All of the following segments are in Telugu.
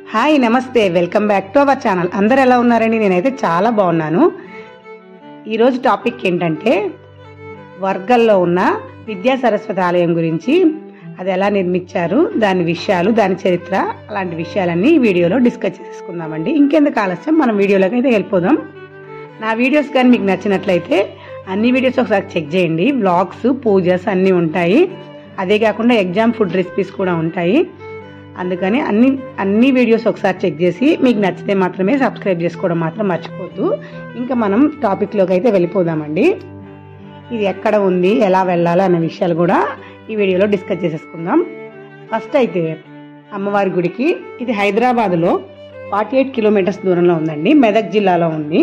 హాయ్ నమస్తే welcome back to our channel అందరు ఎలా ఉన్నారండి నేనైతే చాలా బాగున్నాను ఈరోజు టాపిక్ ఏంటంటే వర్గల్లో ఉన్న విద్యా సరస్వతి ఆలయం గురించి అది ఎలా నిర్మించారు దాని విషయాలు దాని చరిత్ర అలాంటి విషయాలన్నీ ఈ వీడియోలో డిస్కస్ చేసుకుందామండి ఇంకెందుకు ఆలస్యం మనం వీడియోలోకి అయితే వెళ్ళిపోదాం నా వీడియోస్ కానీ మీకు నచ్చినట్లయితే అన్ని వీడియోస్ ఒకసారి చెక్ చేయండి వ్లాగ్స్ పూజస్ అన్నీ ఉంటాయి అదే కాకుండా ఎగ్జామ్ ఫుడ్ రెసిపీస్ కూడా ఉంటాయి అందుకని అన్ని అన్ని వీడియోస్ ఒకసారి చెక్ చేసి మీకు నచ్చితే మాత్రమే సబ్స్క్రైబ్ చేసుకోవడం మాత్రం మర్చిపోద్దు ఇంకా మనం టాపిక్లోకి అయితే వెళ్ళిపోదామండి ఇది ఎక్కడ ఉంది ఎలా వెళ్ళాలి అనే విషయాలు కూడా ఈ వీడియోలో డిస్కస్ చేసేసుకుందాం ఫస్ట్ అయితే అమ్మవారి గుడికి ఇది హైదరాబాద్లో ఫార్టీ ఎయిట్ కిలోమీటర్స్ దూరంలో ఉందండి మెదక్ జిల్లాలో ఉంది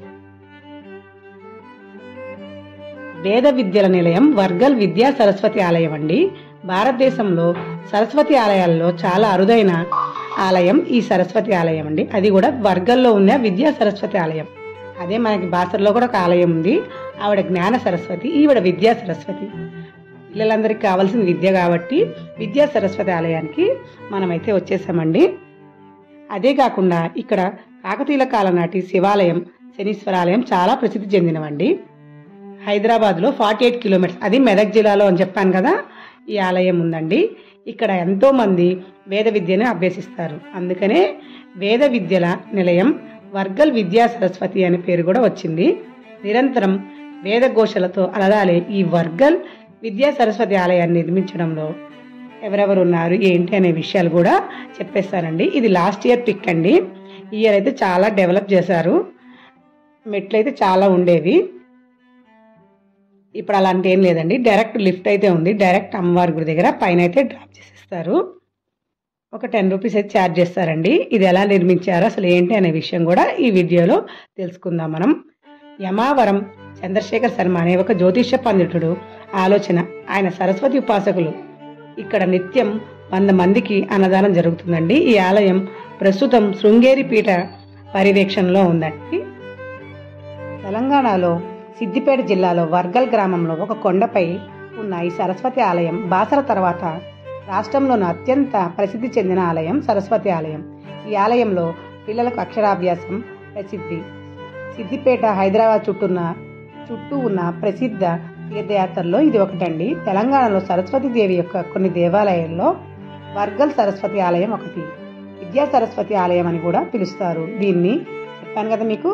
వేద విద్యల నిలయం వర్గల్ విద్యా సరస్వతి ఆలయం అండి భారతదేశంలో సరస్వతి ఆలయాల్లో చాలా అరుదైన ఆలయం ఈ సరస్వతి ఆలయం అండి అది కూడా వర్గల్లో ఉన్న విద్యా సరస్వతి ఆలయం అదే మనకి బాసర్లో కూడా ఒక ఆలయం ఉంది ఆవిడ జ్ఞాన సరస్వతి ఈవిడ విద్యా సరస్వతి పిల్లలందరికీ కావాల్సిన విద్య కాబట్టి విద్యా సరస్వతి ఆలయానికి మనమైతే వచ్చేసామండి అదే కాకుండా ఇక్కడ కాకతీయుల కాలం నాటి శివాలయం శనీశ్వరాలయం చాలా ప్రసిద్ధి చెందినవండి హైదరాబాద్లో ఫార్టీ ఎయిట్ కిలోమీటర్స్ అది మెదక్ జిల్లాలో అని చెప్పాను కదా ఈ ఆలయం ఉందండి ఇక్కడ ఎంతో మంది వేద విద్యను అభ్యసిస్తారు అందుకనే వేద విద్యల నిలయం వర్గల్ విద్యా సరస్వతి అనే పేరు కూడా వచ్చింది నిరంతరం వేద ఘోషలతో అలదాలే ఈ వర్గల్ విద్యా సరస్వతి ఆలయాన్ని నిర్మించడంలో ఎవరెవరు ఉన్నారు ఏంటి అనే విషయాలు కూడా చెప్పేస్తానండి ఇది లాస్ట్ ఇయర్ పిక్ అండి ఈ ఇయర్ అయితే చాలా డెవలప్ చేశారు మెట్లు అయితే చాలా ఉండేవి ఇప్పుడు అలాంటి ఏం లేదండి డైరెక్ట్ లిఫ్ట్ అయితే ఉంది డైరెక్ట్ అమ్మవారి గుడి దగ్గర పైన అయితే డ్రాప్ చేసేస్తారు ఒక టెన్ రూపీస్ అయితే ఛార్జ్ చేస్తారండి ఇది ఎలా నిర్మించారు అసలు ఏంటి అనే విషయం కూడా ఈ వీడియోలో తెలుసుకుందాం మనం యమావరం చంద్రశేఖర్ శర్మ అనే ఒక జ్యోతిష్య పండితుడు ఆలోచన ఆయన సరస్వతి ఉపాసకులు ఇక్కడ నిత్యం వంద మందికి అన్నదానం జరుగుతుందండి ఈ ఆలయం ప్రస్తుతం శృంగేరి పీఠ పర్యవేక్షణలో ఉందండి తెలంగాణలో సిద్దిపేట జిల్లాలో వర్గల్ గ్రామంలో ఒక కొండపై ఉన్న ఈ సరస్వతి ఆలయం బాసర తర్వాత రాష్ట్రంలోని అత్యంత ప్రసిద్ధి చెందిన ఆలయం సరస్వతి ఆలయం ఈ ఆలయంలో పిల్లలకు అక్షరాభ్యాసం ప్రసిద్ధి సిద్దిపేట హైదరాబాద్ చుట్టూన్న చుట్టూ ఉన్న ప్రసిద్ధ తీర్థయాత్రల్లో ఇది ఒకటండి తెలంగాణలో సరస్వతి దేవి యొక్క కొన్ని దేవాలయాల్లో వర్గల్ సరస్వతి ఆలయం ఒకటి విద్యా సరస్వతి ఆలయం అని కూడా పిలుస్తారు దీన్ని చెప్పాను కదా మీకు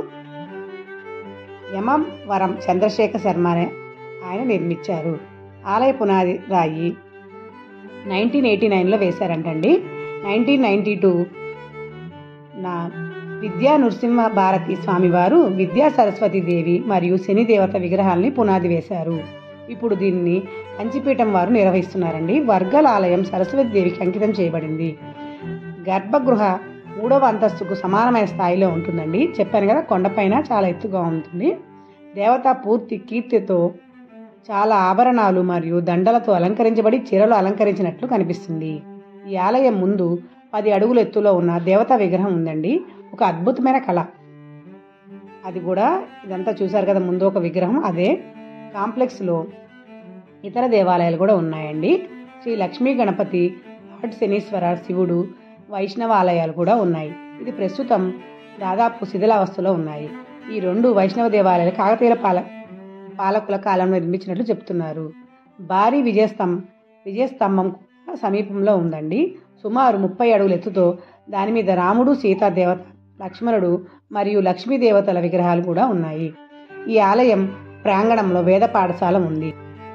యమం వరం చంద్రశేఖర్ శర్మ అనే ఆయన నిర్మించారు ఆలయ పునాది రాయి నైన్టీన్ ఎయిటీ నైన్లో వేశారంటండి నైన్టీన్ నైన్టీ టూ నా విద్యా నృసింహ భారతి స్వామివారు విద్యా సరస్వతి దేవి మరియు శని దేవత విగ్రహాల్ని పునాది వేశారు ఇప్పుడు దీన్ని కంచిపీఠం వారు నిర్వహిస్తున్నారండి వర్గల ఆలయం సరస్వతి దేవికి అంకితం చేయబడింది గర్భగృహ మూడవ అంతస్తుకు సమానమైన స్థాయిలో ఉంటుందండి చెప్పాను కదా కొండపైన చాలా ఎత్తుగా ఉంటుంది దేవత పూర్తి కీర్తితో చాలా ఆభరణాలు మరియు దండలతో అలంకరించబడి చీరలు అలంకరించినట్లు కనిపిస్తుంది ఈ ఆలయం ముందు పది అడుగుల ఎత్తులో ఉన్న దేవతా విగ్రహం ఉందండి ఒక అద్భుతమైన కళ అది కూడా ఇదంతా చూసారు కదా ముందు ఒక విగ్రహం అదే కాంప్లెక్స్లో ఇతర దేవాలయాలు కూడా ఉన్నాయండి శ్రీ లక్ష్మీ గణపతి లార్డ్ శనీశ్వర శివుడు వైష్ణవ ఆలయాలు కూడా ఉన్నాయి ఇది ప్రస్తుతం దాదాపు శిథిలావస్థలో ఉన్నాయి ఈ రెండు వైష్ణవ దేవాలయాలు కాకతీయుల పాల పాలకుల కాలంలో నిర్మించినట్లు చెప్తున్నారు భారీ విజయస్తం విజయస్తంభం కూడా సమీపంలో ఉందండి సుమారు ముప్పై అడుగుల ఎత్తుతో దాని మీద రాముడు సీతా దేవత లక్ష్మణుడు మరియు లక్ష్మీ దేవతల విగ్రహాలు కూడా ఉన్నాయి ఈ ఆలయం ప్రాంగణంలో వేద పాఠశాల ఉంది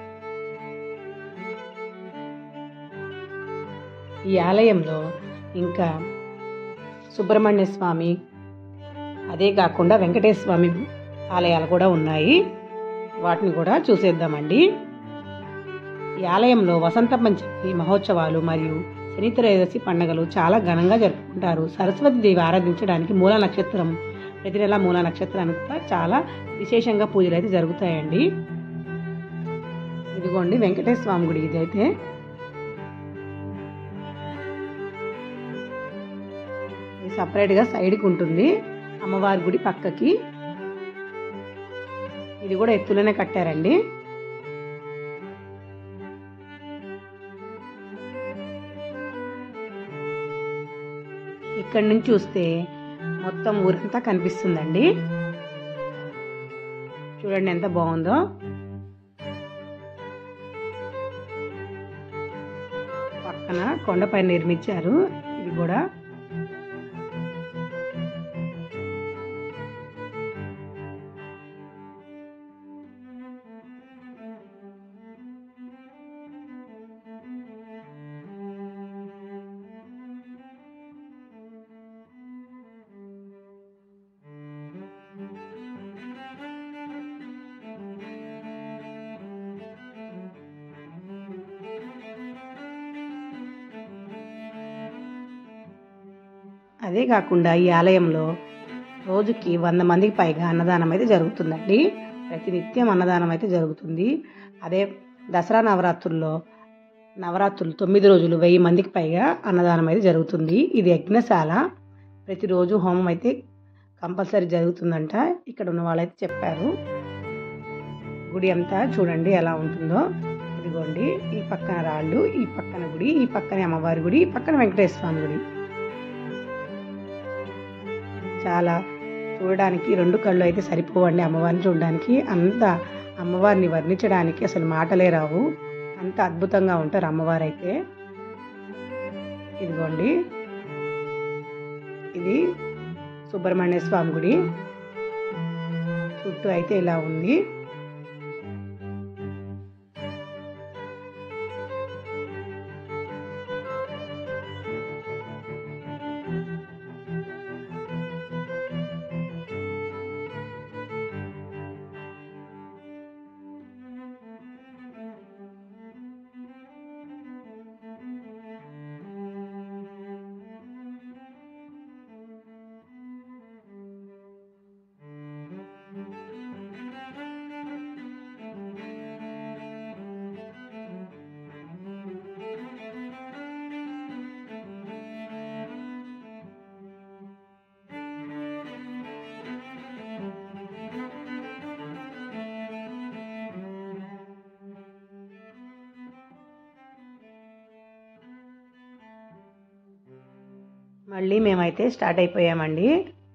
ఈ ఆలయంలో ఇంకా సుబ్రహ్మణ్య స్వామి అదే కాకుండా వెంకటేశ్వర స్వామి ఆలయాలు కూడా ఉన్నాయి వాటిని కూడా చూసేద్దామండి ఈ ఆలయంలో వసంత పంచమి మహోత్సవాలు మరియు శని త్రయోదశి పండుగలు చాలా ఘనంగా జరుపుకుంటారు సరస్వతి దేవి ఆరాధించడానికి మూల నక్షత్రం ప్రతి నెల మూల నక్షత్రానికి కూడా చాలా విశేషంగా పూజలు అయితే జరుగుతాయండి ఇదిగోండి వెంకటేశ్వర స్వామి గుడి ఇదైతే సపరేట్గా సైడ్కి ఉంటుంది అమ్మవారి గుడి పక్కకి ఇది కూడా ఎత్తులోనే కట్టారండి ఇక్కడి నుంచి చూస్తే మొత్తం ఊరంతా కనిపిస్తుందండి చూడండి ఎంత బాగుందో పక్కన కొండపై నిర్మించారు ఇది కూడా అదే కాకుండా ఈ ఆలయంలో రోజుకి వంద మందికి పైగా అన్నదానం అయితే జరుగుతుందండి ప్రతినిత్యం అన్నదానం అయితే జరుగుతుంది అదే దసరా నవరాత్రుల్లో నవరాత్రులు తొమ్మిది రోజులు వెయ్యి మందికి పైగా అన్నదానం అయితే జరుగుతుంది ఇది యజ్ఞశాల ప్రతిరోజు హోమం అయితే కంపల్సరీ జరుగుతుందంట ఇక్కడ ఉన్న వాళ్ళైతే చెప్పారు గుడి అంతా చూడండి ఎలా ఉంటుందో ఇదిగోండి ఈ పక్కన రాళ్ళు ఈ పక్కన గుడి ఈ పక్కన అమ్మవారి గుడి ఈ పక్కన వెంకటేశ్వర స్వామి గుడి చాలా చూడడానికి రెండు కళ్ళు అయితే సరిపోవండి అమ్మవారిని చూడడానికి అంత అమ్మవారిని వర్ణించడానికి అసలు మాటలే రావు అంత అద్భుతంగా ఉంటారు అమ్మవారు అయితే ఇదిగోండి ఇది సుబ్రహ్మణ్య స్వామి గుడి చుట్టూ అయితే ఇలా ఉంది మళ్ళీ మేమైతే స్టార్ట్ అయిపోయామండి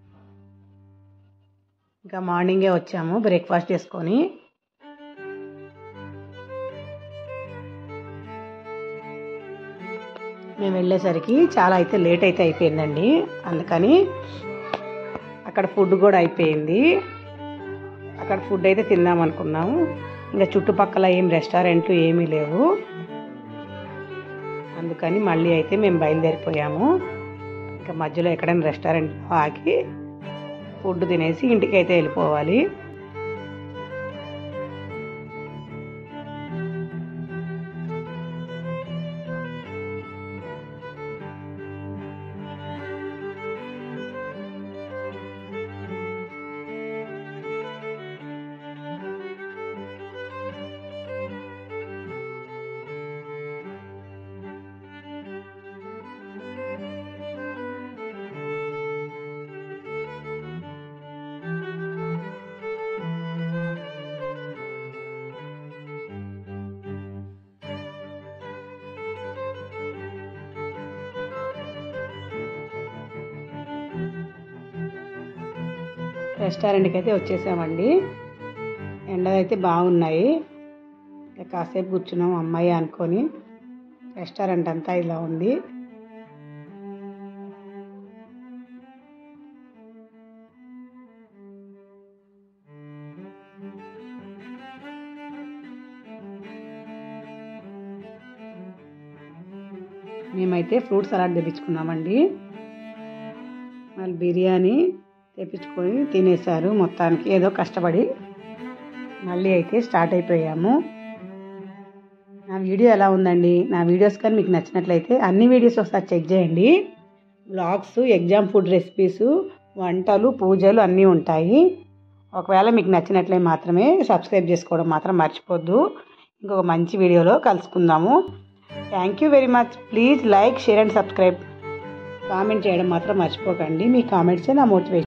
ఇంకా మార్నింగే వచ్చాము బ్రేక్ఫాస్ట్ చేసుకొని మేము వెళ్ళేసరికి చాలా అయితే లేట్ అయితే అయిపోయిందండి అందుకని అక్కడ ఫుడ్ కూడా అయిపోయింది అక్కడ ఫుడ్ అయితే తిందాం అనుకున్నాము ఇంకా చుట్టుపక్కల ఏం రెస్టారెంట్లు ఏమీ లేవు అందుకని మళ్ళీ అయితే మేము బయలుదేరిపోయాము ఇంకా మధ్యలో ఎక్కడైనా రెస్టారెంట్లో ఆగి ఫుడ్ తినేసి ఇంటికి అయితే వెళ్ళిపోవాలి రెస్టారెంట్కి అయితే వచ్చేసామండి ఎండలు అయితే బాగున్నాయి ఇక కాసేపు కూర్చున్నాం అమ్మాయి అనుకొని రెస్టారెంట్ అంతా ఇలా ఉంది మేమైతే ఫ్రూట్ సలాడ్ తెప్పించుకున్నామండి మళ్ళీ బిర్యానీ తెప్పించుకొని తినేశారు మొత్తానికి ఏదో కష్టపడి మళ్ళీ అయితే స్టార్ట్ అయిపోయాము నా వీడియో ఎలా ఉందండి నా వీడియోస్ కానీ మీకు నచ్చినట్లయితే అన్ని వీడియోస్ ఒకసారి చెక్ చేయండి బ్లాగ్స్ ఎగ్జామ్ ఫుడ్ రెసిపీస్ వంటలు పూజలు అన్నీ ఉంటాయి ఒకవేళ మీకు నచ్చినట్లే మాత్రమే సబ్స్క్రైబ్ చేసుకోవడం మాత్రం మర్చిపోద్దు ఇంకొక మంచి వీడియోలో కలుసుకుందాము thank you very much please like share and subscribe comment చేయడం మాత్రం మర్చిపోకండి మీ కామెంట్సే నా మోటివేషన్